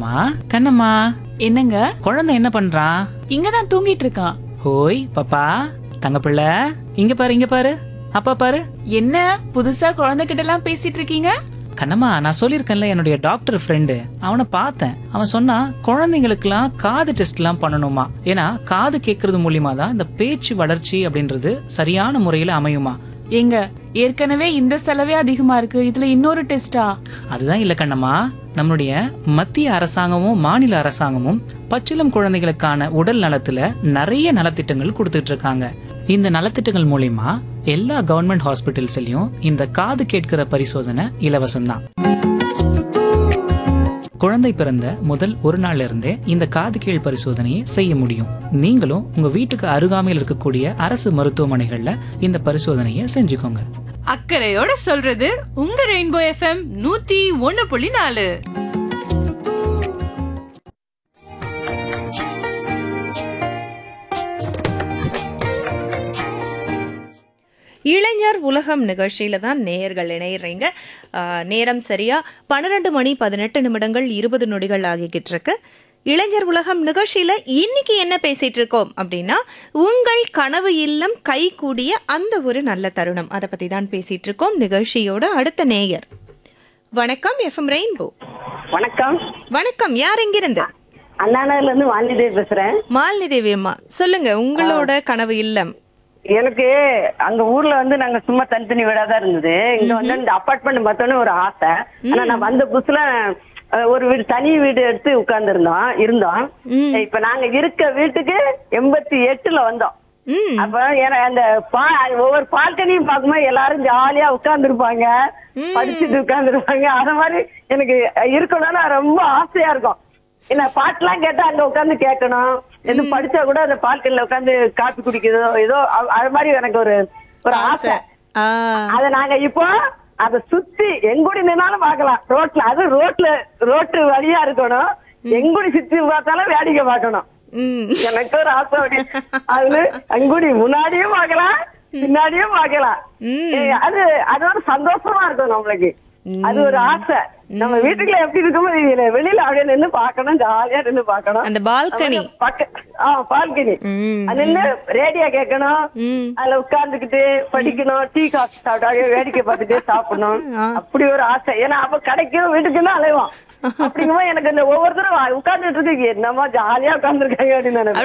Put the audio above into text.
கண்ணம்மா கண்ணம்மா என்னங்க குழந்தை என்ன பண்றான் இங்கதான் தூங்கிட்டு இருக்கான் ஹோய் பாப்பா தங்கப்பிள்ளை இங்க பாரு இங்க பாரு அப்பா பாரு என்ன புதுசா குழந்தைகிட்ட எல்லாம் பேசிட்டு இருக்கீங்க கண்ணம்மா நான் சொல்லியிருக்கேன்ல என்னுடைய டாக்டர் ஃப்ரெண்டு அவனை பார்த்தேன் அவன் சொன்னா குழந்தைங்களுக்குலாம் காது டெஸ்ட்லாம் பண்ணணுமா ஏன்னா காது கேட்கறது மூலியமா தான் இந்த பேச்சு வளர்ச்சி அப்படின்றது சரியான முறையில் அமையுமா ஏங்க ஏற்கனவே இந்த செலவே அதிகமா இருக்கு இதுல இன்னொரு டெஸ்டா அதுதான் இல்ல கண்ணம்மா நம்மளுடைய மத்திய அரசாங்கமும் மாநில அரசாங்கமும் பச்சிளம் குழந்தைகளுக்கான உடல் நலத்துல நிறைய நலத்திட்டங்கள் கொடுத்துட்டு இருக்காங்க இந்த நலத்திட்டங்கள் மூலியமா எல்லா கவர்மெண்ட் ஹாஸ்பிட்டல்ஸ்லயும் இந்த காது கேட்கிற பரிசோதனை இலவசம்தான் குழந்தை பிறந்த முதல் ஒரு நாள்ல இருந்தே இந்த காது கீழ் பரிசோதனையை செய்ய முடியும் நீங்களும் உங்க வீட்டுக்கு அருகாமையில் இருக்கக்கூடிய அரசு மருத்துவமனைகள்ல இந்த பரிசோதனையை செஞ்சுக்கோங்க அக்கறையோட சொல்றது உங்க ரெயின்போ எஃப்எம் நூத்தி ஒன்னு புள்ளி நாலு இளைஞர் உலகம் நிகழ்ச்சியில தான் நேயர்கள் இணையறீங்க ஆஹ், நேரம் சரியா பன்னிரண்டு மணி பதினெட்டு நிமிடங்கள் இருபது நொடிகள் ஆகிக்கிட்டு இருக்கு இளைஞர் உலகம் நிகழ்ச்சியில இன்னைக்கு என்ன பேசிட்டு இருக்கோம் அப்படின்னா உங்கள் கனவு இல்லம் கை கூடிய அந்த ஒரு நல்ல தருணம் அதை பத்தி தான் பேசிட்டு இருக்கோம் நிகழ்ச்சியோட அடுத்த நேயர் வணக்கம் எஃப்எம் ரெயின்போ வணக்கம் வணக்கம் யார் எங்கிருந்து அண்ணாநகர்ல இருந்து வாணிதேவி பேசுறேன் மாலினி தேவி அம்மா சொல்லுங்க உங்களோட கனவு இல்லம் எனக்கு அங்க ஊர்ல வந்து நாங்க சும்மா தனித்தனி வீடா தான் இருந்தது இங்க வந்து இந்த அபார்ட்மெண்ட் பார்த்தோன்னு ஒரு ஆசை ஆனா நான் வந்த புதுசுல அஹ், ஒரு வீடு தனி வீடு எடுத்து உட்கார்ந்து இருந்தோம் இருந்தோம் இப்ப நாங்க இருக்க வீட்டுக்கு எண்பத்தி எட்டுல வந்தோம் ம் அப்ப ஏன்னா அந்த பா- ஒவ்வொரு பால்கனியும் பார்க்கும்போது எல்லாரும் ஜாலியா உட்கார்ந்துருப்பாங்க படிச்சுட்டு உட்கார்ந்துருப்பாங்க அத மாதிரி எனக்கு இருக்கணும்னு ரொம்ப ஆசையா இருக்கும் என்ன பாட்டுலாம் கேட்டா அங்க உட்கார்ந்து கேட்கணும் எதுவும் படிச்சா கூட அந்த பால்கனில உட்கார்ந்து காப்பி குடிக்கிறதோ ஏதோ அ- அது மாதிரி எனக்கு ஒரு ஒரு ஆசை ஆ அத நாங்க இப்போ அத சுத்தி எங்குடி நின்னாலும் பார்க்கலாம் ரோட்ல அது ரோட்ல ரோட்டு வழியா இருக்கணும் எங்குடி சுத்தி பார்த்தாலும் வேடிக்கை பார்க்கணும் ம் எனக்கு ஒரு ஆசை அப்படி அது அங்குடி முன்னாடியும் பார்க்கலாம் பின்னாடியும் பார்க்கலாம் ஏய், அது அது ஒரு சந்தோஷமா இருக்கும் நம்மளுக்கு அது ஒரு ஆசை நம்ம வீட்டுக்குள்ள எப்படி இருக்குமோ தெரியல வெளியில அப்படியே நின்னு பார்க்கணும் ஜாலியா நின்னு பார்க்கணும் அந்த பால்கனி பக்க ஆ பால்கனி ம் அது நின்னு ரேடியோ கேட்கணும் ம் அதுல உட்கார்ந்துகிட்டு படிக்கணும் டீ காஃபி சாப்பிட்டு அப்படியே வேடிக்கை பார்த்துட்டே சாப்பிடணும் அப்படி ஒரு ஆசை ஏன்னா அப்ப கடைக்கும் வீட்டுக்கு தான் அலைவோம் அப்படிங்கும்போது எனக்கு இந்த ஒவ்வொருத்தரும் உட்கார்ந்துட்டு இருக்கு என்னமோ ஜாலியா உட்கார்ந்துருக்காங்க அப்படின்னு நினைப்பேன்